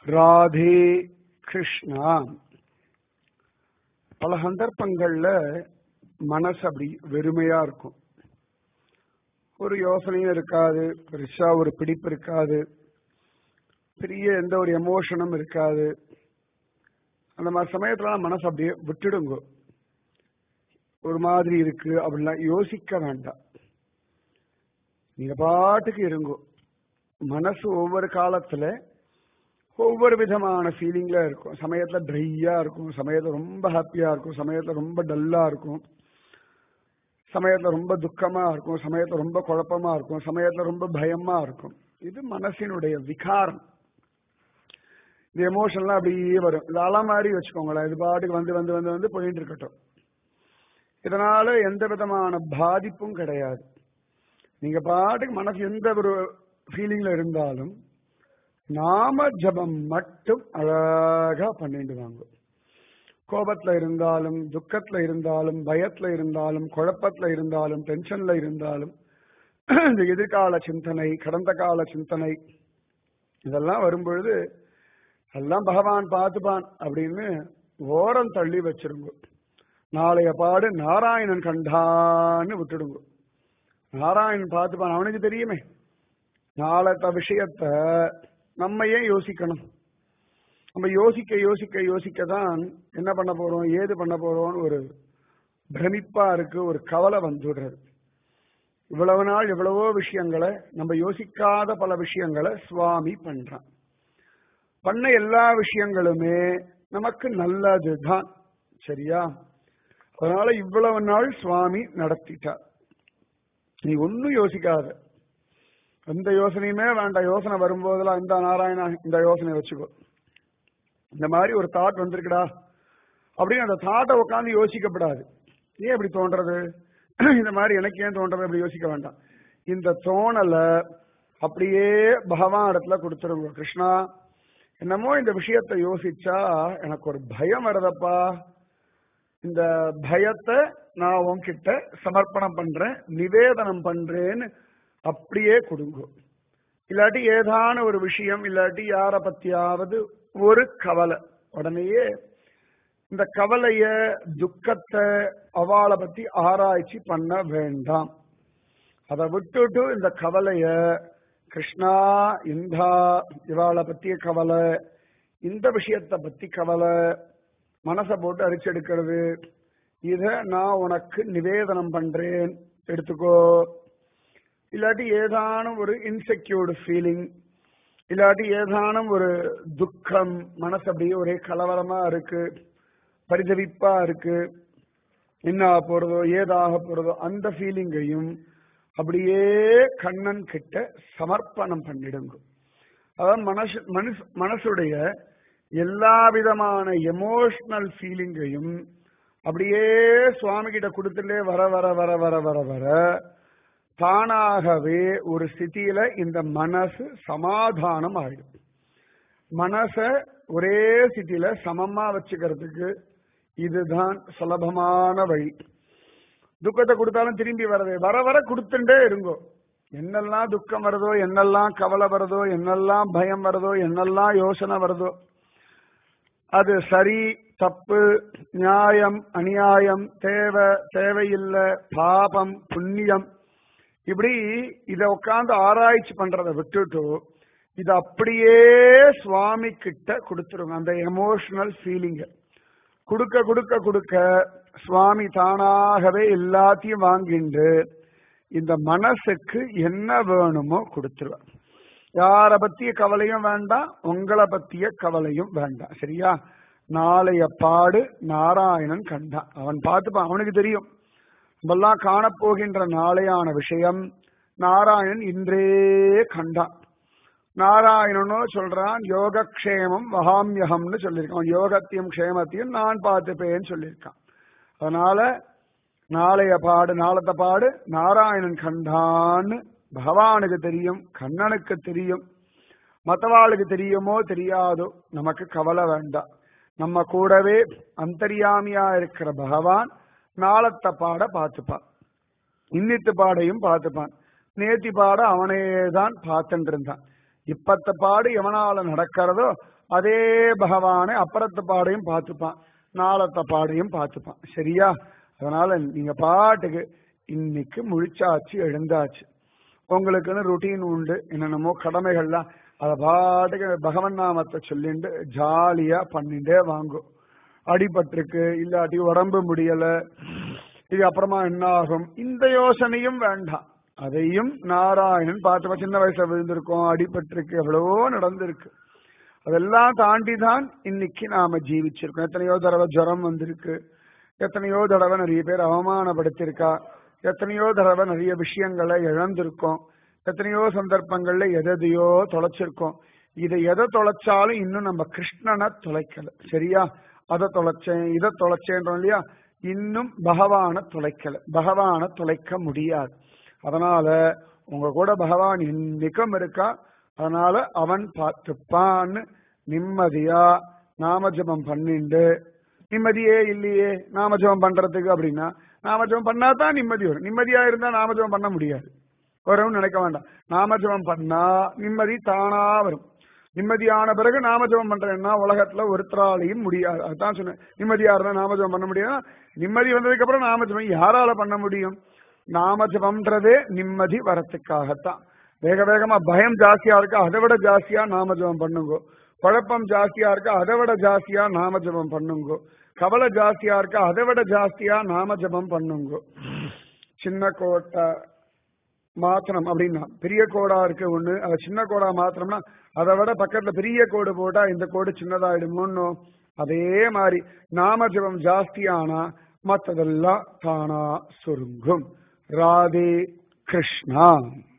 ராதே கிருஷ்ணா பல சந்தர்ப்பங்கள்ல மனசு அப்படி வெறுமையா இருக்கும் ஒரு யோசனையும் இருக்காது பெருசா ஒரு பிடிப்பு இருக்காது பெரிய எந்த ஒரு எமோஷனும் இருக்காது அந்த மாதிரி சமயத்துல மனசு அப்படியே விட்டுடுங்க ஒரு மாதிரி இருக்கு அப்படிலாம் யோசிக்க வேண்டாம் நீங்க பாட்டுக்கு இருங்கோ மனசு ஒவ்வொரு காலத்துல ஒவ்வொரு விதமான ஃபீலிங்ல இருக்கும் சமயத்துல ட்ரையா இருக்கும் சமயத்துல ரொம்ப ஹாப்பியா இருக்கும் சமயத்துல ரொம்ப டல்லா இருக்கும் சமயத்துல ரொம்ப துக்கமா இருக்கும் சமயத்துல ரொம்ப குழப்பமா இருக்கும் சமயத்துல ரொம்ப பயமா இருக்கும் இது மனசினுடைய விகாரம் இந்த எமோஷன்லாம் அப்படியே வரும் இது அலை மாதிரி வச்சுக்கோங்களேன் இது பாட்டுக்கு வந்து வந்து வந்து வந்து போயிட்டு இருக்கட்டும் இதனால எந்த விதமான பாதிப்பும் கிடையாது நீங்க பாட்டுக்கு மனசு எந்த ஒரு ஃபீலிங்ல இருந்தாலும் நாம ஜபம் மட்டும் அழகா பண்ணிட்டு வாங்க கோபத்துல இருந்தாலும் துக்கத்துல இருந்தாலும் பயத்துல இருந்தாலும் குழப்பத்துல இருந்தாலும் டென்ஷன்ல இருந்தாலும் இந்த எதிர்கால சிந்தனை கடந்த கால சிந்தனை இதெல்லாம் வரும்பொழுது எல்லாம் பகவான் பார்த்துப்பான் அப்படின்னு ஓரம் தள்ளி வச்சிருங்க நாளைய பாடு நாராயணன் கண்டான்னு விட்டுடுங்க நாராயணன் பார்த்துப்பான் அவனுக்கு தெரியுமே நாளத்த விஷயத்த நம்ம ஏன் யோசிக்கணும் நம்ம யோசிக்க யோசிக்க யோசிக்க தான் என்ன பண்ண போறோம் ஏது பண்ண போறோம்னு ஒரு பிரமிப்பா இருக்கு ஒரு கவலை வந்துடுறது இவ்வளவு நாள் எவ்வளவோ விஷயங்களை நம்ம யோசிக்காத பல விஷயங்களை சுவாமி பண்றான் பண்ண எல்லா விஷயங்களுமே நமக்கு நல்லதுதான் சரியா அதனால இவ்வளவு நாள் சுவாமி நடத்திட்டார் நீ ஒன்னும் யோசிக்காத எந்த யோசனையுமே வேண்டாம் யோசனை வரும்போதெல்லாம் இந்த நாராயணா இந்த யோசனை வச்சுக்கோ இந்த மாதிரி ஒரு தாட் வந்திருக்குடா அப்படின்னு அந்த தாட்டை உட்காந்து யோசிக்கப்படாது ஏன் இப்படி தோன்றது இந்த மாதிரி எனக்கு ஏன் தோன்றது அப்படி யோசிக்க வேண்டாம் இந்த தோணலை அப்படியே பகவான் இடத்துல கொடுத்துருங்க கிருஷ்ணா என்னமோ இந்த விஷயத்தை யோசிச்சா எனக்கு ஒரு பயம் வருதப்பா இந்த பயத்தை நான் உன்கிட்ட சமர்ப்பணம் பண்றேன் நிவேதனம் பண்றேன்னு அப்படியே கொடுங்க இல்லாட்டி ஏதான ஒரு விஷயம் இல்லாட்டி யார பத்தியாவது ஒரு கவலை உடனேயே இந்த கவலைய துக்கத்தை அவளை பத்தி ஆராய்ச்சி பண்ண வேண்டாம் அதை விட்டுட்டு இந்த கவலைய கிருஷ்ணா இந்தா இவாளை பத்திய கவலை இந்த விஷயத்தை பத்தி கவலை மனசை போட்டு அரிச்செடுக்கிறது இத நான் உனக்கு நிவேதனம் பண்றேன் எடுத்துக்கோ இல்லாட்டி ஏதானும் ஒரு இன்செக்யூர்டு ஃபீலிங் இல்லாட்டி ஏதானும் ஒரு துக்கம் மனசு அப்படியே ஒரே கலவரமா இருக்கு பரிதவிப்பா இருக்கு என்ன ஆக போறதோ ஏதாக போறதோ அந்த ஃபீலிங்கையும் அப்படியே கண்ணன் கிட்ட சமர்ப்பணம் பண்ணிடுங்க அதாவது மனசு மனசு மனசுடைய எல்லா விதமான எமோஷனல் ஃபீலிங்கையும் அப்படியே சுவாமி கிட்ட கொடுத்துட்டே வர வர வர வர வர வர தானாகவே ஒரு ஸ்திதியில இந்த மனசு சமாதானம் ஆயிடும் மனச ஒரே ஸ்திதியில சமமா வச்சுக்கிறதுக்கு இதுதான் சுலபமான வழி துக்கத்தை கொடுத்தாலும் திரும்பி வரதே வர வர கொடுத்துட்டே இருங்கோ என்னெல்லாம் துக்கம் வருதோ என்னெல்லாம் கவலை வருதோ என்னெல்லாம் பயம் வருதோ என்னெல்லாம் யோசனை வருதோ அது சரி தப்பு நியாயம் அநியாயம் தேவை தேவையில்லை பாபம் புண்ணியம் இப்படி இத உட்காந்து ஆராய்ச்சி பண்றதை விட்டுட்டு இது அப்படியே சுவாமி கிட்ட கொடுத்துருங்க அந்த எமோஷனல் ஃபீலிங்க கொடுக்க கொடுக்க கொடுக்க சுவாமி தானாகவே எல்லாத்தையும் வாங்கிண்டு இந்த மனசுக்கு என்ன வேணுமோ கொடுத்துருவார் யார பத்திய கவலையும் வேண்டாம் உங்களை பத்திய கவலையும் வேண்டாம் சரியா நாளைய பாடு நாராயணன் கண்டான் அவன் பார்த்துப்பான் அவனுக்கு தெரியும் நம்மெல்லாம் காணப்போகின்ற நாளையான விஷயம் நாராயணன் இன்றே கண்டான் நாராயணனோ சொல்றான் யோகக்ஷேமம் வகாமியகம்னு சொல்லியிருக்கான் யோகத்தையும் க்ஷேமத்தையும் நான் பார்த்துப்பேன்னு சொல்லியிருக்கான் அதனால நாளைய பாடு நாளத்த பாடு நாராயணன் கண்டான்னு பகவானுக்கு தெரியும் கண்ணனுக்கு தெரியும் மற்றவாளுக்கு தெரியுமோ தெரியாதோ நமக்கு கவலை வேண்டாம் நம்ம கூடவே அந்தரியாமியா இருக்கிற பகவான் நாளத்த பாட பார்த்துப்பான் இன்னித்து பாடையும் பார்த்துப்பான் நேத்தி பாட அவனே தான் பார்த்துட்டு இருந்தான் இப்பத்த பாடு எவனால நடக்கிறதோ அதே பகவானை அப்புறத்த பாடையும் பார்த்துப்பான் நாளத்த பாடையும் பார்த்துப்பான் சரியா அதனால நீங்க பாட்டுக்கு இன்னைக்கு முழிச்சாச்சு எழுந்தாச்சு உங்களுக்குன்னு ருட்டீன் உண்டு என்னென்னமோ கடமைகள்லாம் அதை பாட்டுக்கு பகவன் நாமத்தை சொல்லிட்டு ஜாலியா பண்ணிட்டே வாங்கும் அடிபட்டிருக்கு இல்லாட்டி உடம்பு முடியல இது அப்புறமா என்ன ஆகும் இந்த யோசனையும் வேண்டாம் அதையும் நாராயணன் பார்த்து சின்ன வயசுல விழுந்திருக்கோம் அடிபட்டிருக்கு எவ்வளவோ நடந்திருக்கு அதெல்லாம் தாண்டி தான் இன்னைக்கு நாம ஜீவிச்சிருக்கோம் எத்தனையோ தடவை ஜுரம் வந்திருக்கு எத்தனையோ தடவை நிறைய பேர் அவமானப்படுத்திருக்கா எத்தனையோ தடவை நிறைய விஷயங்களை இழந்திருக்கோம் எத்தனையோ சந்தர்ப்பங்கள்ல எதையோ தொலைச்சிருக்கோம் இதை எதை தொலைச்சாலும் இன்னும் நம்ம கிருஷ்ணனை தொலைக்கல சரியா அதை தொலைச்சேன் இதை தொலைச்சேன்றோம் இல்லையா இன்னும் பகவான தொலைக்கல பகவான தொலைக்க முடியாது அதனால உங்க கூட பகவான் இன்னைக்கும் இருக்கா அதனால அவன் பார்த்துப்பான்னு நிம்மதியா நாமஜபம் பண்ணிண்டு நிம்மதியே இல்லையே நாமஜபம் பண்றதுக்கு அப்படின்னா நாமஜபம் பண்ணா தான் நிம்மதி வரும் நிம்மதியா இருந்தா நாமஜபம் பண்ண முடியாது வரும்னு நினைக்க வேண்டாம் நாமஜபம் பண்ணா நிம்மதி தானா வரும் நிம்மதியான பிறகு நாமஜபம் பண்றேன்னா உலகத்துல ஒருத்தராலையும் முடியாது அதுதான் சொன்னேன் நிம்மதியா இருந்தா நாமஜபம் பண்ண முடியும் நிம்மதி வந்ததுக்கு அப்புறம் நாமஜபம் யாரால பண்ண முடியும் நாமஜபம்ன்றதே நிம்மதி வரத்துக்காகத்தான் வேக வேகமா பயம் ஜாஸ்தியா இருக்கா அதை விட ஜாஸ்தியா நாமஜபம் பண்ணுங்க குழப்பம் ஜாஸ்தியா இருக்கா அதை விட ஜாஸ்தியா நாமஜபம் பண்ணுங்க கவலை ஜாஸ்தியா இருக்கா அதை விட ஜாஸ்தியா நாமஜபம் பண்ணுங்க சின்ன கோட்டை மாத்தணும் அப்படின்னா பெரிய கோடா இருக்கு ஒண்ணு அதை சின்ன கோடா மாத்திரம்னா அதை விட பக்கத்துல பெரிய கோடு போட்டா இந்த கோடு சின்னதாயிடுமோன்னு அதே மாதிரி நாமஜபம் ஜாஸ்தியானா மத்ததெல்லாம் தானா சுருங்கும் ராதே கிருஷ்ணா